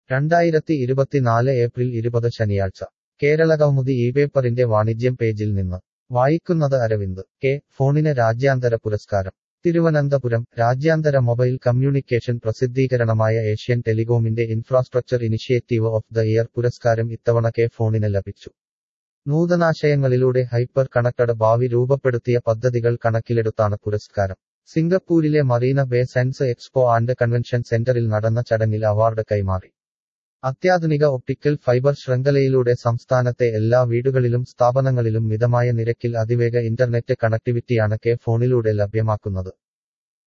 രണ്ടായിരത്തി ഇരുപത്തിനാല് ഏപ്രിൽ ഇരുപത് ശനിയാഴ്ച കേരളകൗമുദി ഈ പേപ്പറിന്റെ വാണിജ്യം പേജിൽ നിന്ന് വായിക്കുന്നത് അരവിന്ദ് കെ ഫോണിന് രാജ്യാന്തര പുരസ്കാരം തിരുവനന്തപുരം രാജ്യാന്തര മൊബൈൽ കമ്മ്യൂണിക്കേഷൻ പ്രസിദ്ധീകരണമായ ഏഷ്യൻ ടെലികോമിന്റെ infrastructure initiative of the year പുരസ്കാരം ഇത്തവണ കെ ഫോണിന് ലഭിച്ചു നൂതനാശയങ്ങളിലൂടെ ഹൈപ്പർ കണക്ടഡ് ഭാവി രൂപപ്പെടുത്തിയ പദ്ധതികൾ കണക്കിലെടുത്താണ് പുരസ്കാരം സിംഗപ്പൂരിലെ Marina Bay science expo and convention സെന്ററിൽ നടന്ന ചടങ്ങിൽ അവാർഡ് കൈമാറി അത്യാധുനിക ഒപ്റ്റിക്കൽ ഫൈബർ ശൃംഖലയിലൂടെ സംസ്ഥാനത്തെ എല്ലാ വീടുകളിലും സ്ഥാപനങ്ങളിലും മിതമായ നിരക്കിൽ അതിവേഗ ഇന്റർനെറ്റ് കണക്ടിവിറ്റിയാണ് കെ ഫോണിലൂടെ ലഭ്യമാക്കുന്നത്